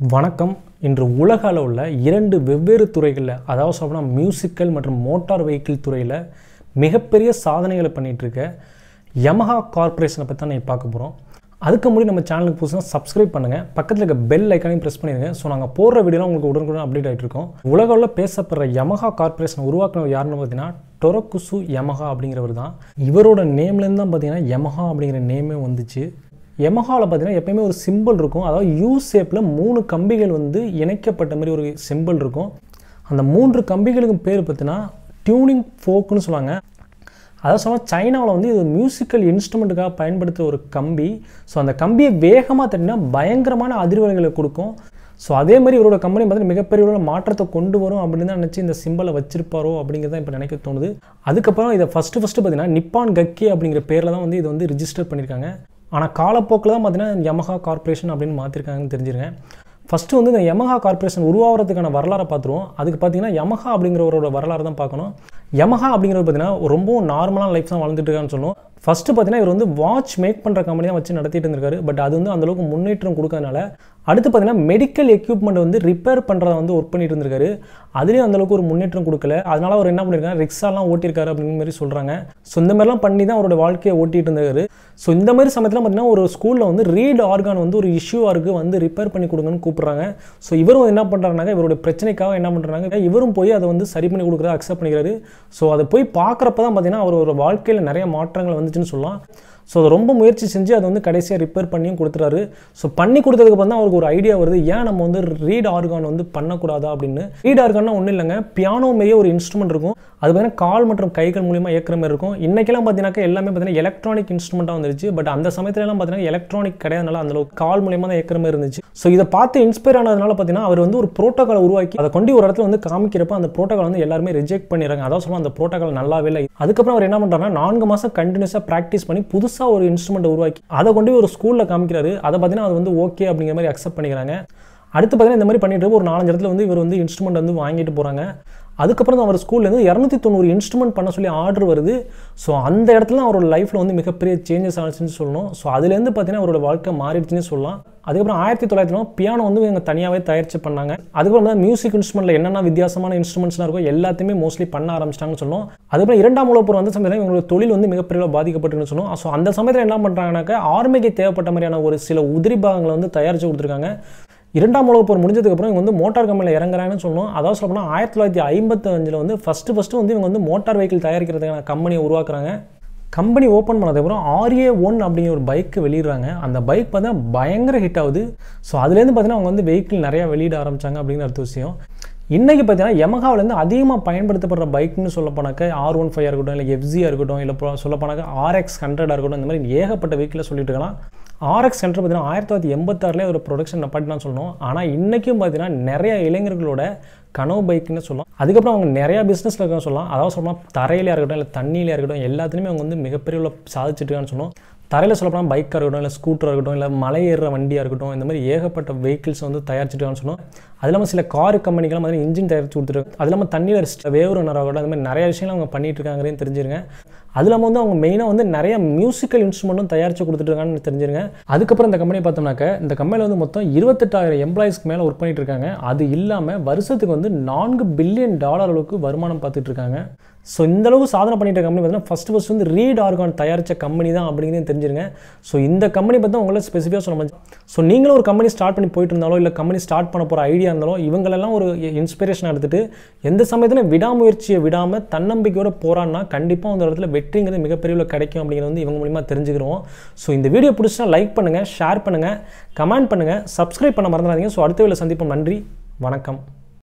வணக்கம் இன்று உலக அளவில் இரண்டு வெவ்வேறு துறைகளில் அதாவது சொல்லப்போனால் மியூசிக்கல் மற்றும் மோட்டார் வெஹிக்கிள் துறையில் மிகப்பெரிய சாதனைகளை பண்ணிகிட்டு இருக்க யமஹா கார்ப்பரேஷனை பற்றி தான் நீங்கள் பார்க்க போகிறோம் அதுக்கு முன்னாடி நம்ம சேனலுக்கு புதுசாக சப்ஸ்கிரைப் பண்ணுங்கள் பக்கத்தில் இருக்க பெல் ஐக்கானையும் ப்ரெஸ் பண்ணிடுங்க ஸோ நாங்கள் போடுற வீடியோலாம் உங்களுக்கு உடனுக்குடன் அப்டேட் ஆகிட்டு இருக்கோம் உலக அளவில் பேசப்படுற யமஹா கார்ப்பரேஷன் உருவாக்குனவர் யாருன்னு பார்த்தீங்கன்னா டொரக்குசு யமஹா அப்படிங்கிறவர் தான் இவரோட நேம்லேருந்து தான் பார்த்தீங்கன்னா யமஹா அப்படிங்கிற நேமே வந்துச்சு எமஹாவில் பார்த்தீங்கன்னா எப்பயுமே ஒரு சிம்பிள் இருக்கும் அதாவது யூ ஷேப்பில் மூணு கம்பிகள் வந்து இணைக்கப்பட்ட மாதிரி ஒரு சிம்பிள் இருக்கும் அந்த மூன்று கம்பிகளுக்கும் பேர் பார்த்தீங்கன்னா டியூனிங் ஃபோக்குன்னு சொல்லுவாங்க அதாவது சொன்னால் சைனாவில் வந்து இது மியூசிக்கல் இன்ஸ்ட்ருமெண்ட்டுக்காக பயன்படுத்துகிற ஒரு கம்பி ஸோ அந்த கம்பியை வேகமாக தட்டினா பயங்கரமான அதிர்வலைகளை கொடுக்கும் ஸோ அதே மாதிரி இவரோட கம்பெனி பார்த்தீங்கன்னா மிகப்பெரிய அளவுல மாற்றத்தை கொண்டு வரும் அப்படின்னு தான் நினச்சி இந்த சிம்பிளை வச்சிருப்பாரோ அப்படிங்கிறத இப்போ நினைக்க தோணுது அதுக்கப்புறம் இதை ஃபஸ்ட்டு ஃபஸ்ட்டு பார்த்தீங்கன்னா நிப்பான் கக்கி அப்படிங்கிற பேரில் தான் வந்து இது வந்து ரிஜிஸ்டர் பண்ணியிருக்காங்க ஆனால் காலப்போக்கில் தான் பார்த்தீங்கன்னா யமஹா கார்ப்பரேஷன் அப்படின்னு மாற்றிருக்காங்கன்னு தெரிஞ்சிருக்கேன் ஃபஸ்ட்டு வந்து இந்த யமஹா கார்ப்பரேஷன் உருவாகிறதுக்கான வரலாறை பார்த்துருவோம் அதுக்கு பார்த்தீங்கன்னா யமஹா அப்படிங்கிறவரோட வரலாறு தான் பார்க்கணும் யமஹா அப்படிங்கிறது பார்த்தீங்கன்னா ரொம்பவும் நார்மலான லைஃப் தான் வளர்ந்துட்டு இருக்கான்னு சொல்லணும் ஃபஸ்ட்டு பார்த்தீங்கன்னா இவர் வந்து வாட்ச் மேக் பண்ணுற கம்பெனி தான் வச்சு நடத்திட்டு இருந்திருக்காரு பட் அது வந்து அந்தளவுக்கு முன்னேற்றம் கொடுக்கறதுனால அடுத்து பார்த்தீங்கன்னா மெடிக்கல் எக்யூப்மெண்ட் வந்து ரிப்பேர் பண்ணுறத வந்து ஒர்க் பண்ணிட்டு இருந்திருக்காரு அதுலேயும் அந்தளவுக்கு ஒரு முன்னேற்றம் கொடுக்கல அதனால அவர் என்ன பண்ணியிருக்காரு ரிக்ஸாலாம் ஓட்டியிருக்காரு அப்படிங்கிற மாதிரி சொல்கிறாங்க ஸோ இந்த மாதிரிலாம் பண்ணி தான் அவரோட வாழ்க்கையை ஓட்டிட்டு இருந்திருக்காரு ஸோ இந்த மாதிரி சமயத்தில் பார்த்தீங்கன்னா ஒரு ஸ்கூலில் வந்து ரீட் ஆர்கான் வந்து ஒரு இஷ்யூவாக இருக்குது வந்து ரிப்பேர் பண்ணி கொடுங்கன்னு கூப்பிட்றாங்க ஸோ இவரும் என்ன பண்ணுறாருனாக்க இவருடைய பிரச்சனைக்காக என்ன பண்ணுறாங்க இவரும் போய் அதை வந்து சரி பண்ணி கொடுக்குறத அக்செப்ட் பண்ணிக்கிறாரு ஸோ அதை போய் பார்க்குறப்ப தான் பார்த்தீங்கன்னா அவரோட வாழ்க்கையில் நிறைய மாற்றங்கள் வந்துச்சுன்னு சொல்லலாம் ஸோ அதை ரொம்ப முயற்சி செஞ்சு அதை வந்து கடைசியாக ரிப்பேர் பண்ணியும் கொடுத்துறாரு ஸோ பண்ணி கொடுத்ததுக்கு அப்புறம் தான் அவருக்கு ஒரு ஐடியா வருது ஏன் நம்ம வந்து ரீட் ஆர்கான் வந்து பண்ணக்கூடாதா அப்படின்னு ரீட் ஆர்கான்னா ஒன்றும் இல்லைங்க பியானோ மாரியே ஒரு இன்ஸ்ட்ருமெண்ட் இருக்கும் அது பார்த்தீங்கன்னா கால் மற்றும் கைகள் மூலியமா இயக்கிற மாதிரி இருக்கும் இன்றைக்கெல்லாம் பார்த்தீங்கன்னா எல்லாமே பார்த்தீங்கன்னா எலக்ட்ரானிக் இன்ஸ்ட்ருமெண்ட்டாக வந்துருச்சு பட் அந்த சமயத்துலலாம் பார்த்தீங்கன்னா எலக்ட்ரானிக் கிடையாதுனால அந்த அளவுக்கு கால் மூலியமாக தான் இயக்கிற மாதிரி இருந்துச்சு ஸோ இதை பார்த்து இன்ஸ்பயர் ஆனதுனால பார்த்தீங்கன்னா அவர் வந்து ஒரு ப்ரோட்டோகாலை உருவாக்கி அதை கொண்டு ஒரு இடத்துல வந்து காமிக்கிறப்ப அந்த ப்ரோட்டோகால் வந்து எல்லாருமே ரிஜெக்ட் பண்ணிடுறாங்க அதான் சொல்லுவாங்க அந்த ப்ரோட்டோகால் நல்லாவே இல்லை அதுக்கப்புறம் அவர் என்ன பண்ணுறாருன்னா நான்கு மாதம் கண்டினியூஸாக ப்ராக்டிஸ் பண்ணி புதுசாக ஒரு இன்ஸ்ட்ருமெண்ட் உருவாக்கி அதை கொண்டு போய் ஒரு ஸ்கூலில் காமிக்கிறாரு அதை பார்த்தீங்கன்னா அது வந்து ஓகே அப்படிங்கிற மாதிரி அக்செப்ட் பண்ணிக்கிறாங்க அடுத்து பார்த்தீங்கன்னா இந்த மாதிரி பண்ணிட்டு ஒரு நாலஞ்சு இடத்துல வந்து இவர் வந்து இன்ஸ்ட்ருமெண்ட் வந்து வாங்கிட்டு போகிறாங்க அதுக்கப்புறம் தான் அவர் ஸ்கூல்லேருந்து இரநூத்தி தொண்ணூறு இன்ஸ்ட்ருமெண்ட் பண்ண சொல்லி ஆர்டர் வருது ஸோ அந்த இடத்துல அவரோட லைஃப்பில் வந்து மிகப்பெரிய சேஞ்சஸ் ஆனிச்சுன்னு சொல்லணும் ஸோ அதுலேருந்து பார்த்தீங்கன்னா அவரோட வாழ்க்கை மாறிடுச்சுன்னு சொல்லலாம் அதுக்கப்புறம் ஆயிரத்தி தொள்ளாயிரத்தி பியானோ வந்து இவங்க தனியாகவே தயாரிச்சு பண்ணாங்க அதுக்கப்புறம் தான் மியூசிக் இன்ஸ்ட்ருமெண்ட்டில் என்னென்ன வித்தியாசமான இன்ஸ்ட்ருமெண்ட்ஸ்லாம் இருக்கோ எல்லாத்தையுமே மோஸ்ட்லி பண்ண ஆரம்பிச்சிட்டாங்கன்னு சொல்லணும் அதுக்கப்புறம் இரண்டாம் உலகப்போர் வந்த சமயத்தில் இவங்களோட தொழில் வந்து மிகப்பெரிய பாதிக்கப்பட்டுன்னு சொல்லணும் ஸோ அந்த சமயத்தில் என்ன பண்ணுறாங்கனாக்கா ஆர்மிக்கு தேவைப்பட்ட மாதிரியான ஒரு சில உதிரி பாகங்களை வந்து தயாரித்து கொடுத்துருக்காங்க இரண்டாம் உலகப் போர் முடிஞ்சதுக்கப்புறம் இவங்க வந்து மோட்டார் கம்பெனியில் இறங்குறாங்கன்னு சொல்லணும் அதாவது சொல்லப்போனால் ஆயிரத்தி தொள்ளாயிரத்தி ஐம்பத்தஞ்சில் வந்து ஃபஸ்ட்டு ஃபஸ்ட்டு வந்து இவங்க வந்து மோட்டார் வெஹிக்கிள் தயாரிக்கிறதுக்கான கம்பெனியை உருவாக்குறாங்க கம்பெனி ஓப்பன் பண்ணதுக்கப்புறம் ஆர்ஏ ஒன் அப்படிங்கிற ஒரு பைக்கு வெளியிடுறாங்க அந்த பைக் பார்த்தீங்கன்னா பயங்கர ஹிட் ஆகுது ஸோ அதுலேருந்து பார்த்தீங்கன்னா அவங்க வந்து வெஹிக்கிள் நிறையா வெளியிட ஆரம்பித்தாங்க அப்படிங்கிற அடுத்த விஷயம் இன்றைக்கி பார்த்தீங்கன்னா யமகாவிலேருந்து அதிகமாக பயன்படுத்தப்படுற பைக்னு சொல்ல போனாக்க ஆர் ஒன் ஃபைவ் இருக்கட்டும் இல்லை எஃப்ஜியாக இருக்கட்டும் இல்லை சொல்ல போனாக்க ஆர்எக்ஸ் ஹண்ட்ரடாக இருக்கட்டும் இந்த மாதிரி ஏகப்பட்ட வெஹிக்கிளை சொல்லிட்டு இருக்கலாம் ஆர்எக்ஸ் சென்டர் பார்த்தீங்கன்னா ஆயிரத்தி தொள்ளாயிரத்தி எண்பத்தாறுலேயே ஒரு ப்ரொடக்ஷன் நப்பாட்டிலாம் சொல்லணும் ஆனால் இன்றைக்கும் பார்த்தீங்கன்னா நிறைய இளைஞர்களோட கனவு பைக்குன்னு சொல்லலாம் அதுக்கப்புறம் அவங்க நிறையா பிஸ்னஸில் இருக்க சொல்லலாம் அதாவது சொல்லலாம் தரையிலையாக இருக்கட்டும் இல்லை தண்ணியிலையாக இருக்கட்டும் எல்லாத்துலேயுமே அவங்க வந்து மிகப்பெரிய உள்ள சாதிச்சுட்டு இருக்கான்னு சொல்லணும் தரையில் சொல்லப்போனால் பைக்காக இருக்கட்டும் இல்லை ஸ்கூட்டராக இருக்கட்டும் இல்லை மலை ஏறுற வண்டியாக இருக்கட்டும் இந்த மாதிரி ஏகப்பட்ட வெஹிக்கிள்ஸ் வந்து தயாரிச்சுட்டு சொல்லணும் அது இல்லாமல் சில கார் கம்பெனிக்கெல்லாம் மாதிரி இன்ஜின் தயாரிச்சு கொடுத்துருக்கு அது இல்லாமல் தண்ணியில் வேவுறனர் ஆகட்டும் அந்த மாதிரி நிறைய விஷயங்கள் அவங்க பண்ணிட்டு இருக்காங்கிறதையும் தெரிஞ்சிருங்க அது இல்லாமல் வந்து அவங்க மெயினாக வந்து நிறைய மியூசிக்கல் இன்ஸ்ட்ருமெண்ட்டும் தயாரித்து கொடுத்துட்ருக்காங்கன்னு தெரிஞ்சிருங்க அதுக்கப்புறம் இந்த கம்பெனி பார்த்தோம்னாக்க இந்த கம்பெனியில் வந்து மொத்தம் இருபத்தெட்டாயிரம் எம்ப்ளாயிஸ்க்கு மேலே ஒர்க் பண்ணிட்டு இருக்காங்க அது இல்லாமல் வருஷத்துக்கு வந்து நான்கு பில்லியன் டாலர் அளவுக்கு வருமானம் பார்த்துட்டு இருக்காங்க ஸோ இந்த அளவு சாதனை பண்ணிட்டு கம்பெனி பார்த்தீங்கன்னா ஃபஸ்ட் ஃபஸ்ட் வந்து ரீட் ஆர்கான் தயாரித்த கம்பெனி தான் அப்படிங்கிறதையும் தெரிஞ்சிருங்க ஸோ இந்த கம்பெனி பற்றி உங்களை ஸ்பெசிஃபிக்காக சொல்ல முடியும் ஸோ நீங்களும் ஒரு கம்பெனி ஸ்டார்ட் பண்ணி போயிட்டு இருந்தாலோ இல்லை கம்பெனி ஸ்டார்ட் பண்ண போகிற ஐடியா இருந்தாலும் இவங்களெல்லாம் ஒரு இன்ஸ்பிரேஷன் எடுத்துட்டு எந்த சமயத்தில் விடாமுயற்சியை விடாமல் தன்னம்பிக்கையோட போகிறான்னா கண்டிப்பாக அந்த இடத்துல வெற்றிங்கிறது மிகப்பெரிய கிடைக்கும் அப்படிங்கிறது வந்து இவங்க மூலிமா தெரிஞ்சுக்கிறோம் ஸோ இந்த வீடியோ பிடிச்சா லைக் பண்ணுங்கள் ஷேர் பண்ணுங்கள் கமெண்ட் பண்ணுங்கள் சப்ஸ்கிரைப் பண்ண மறந்துடாதீங்க ஸோ அடுத்த வேலை சந்திப்போம் நன்றி வணக்கம்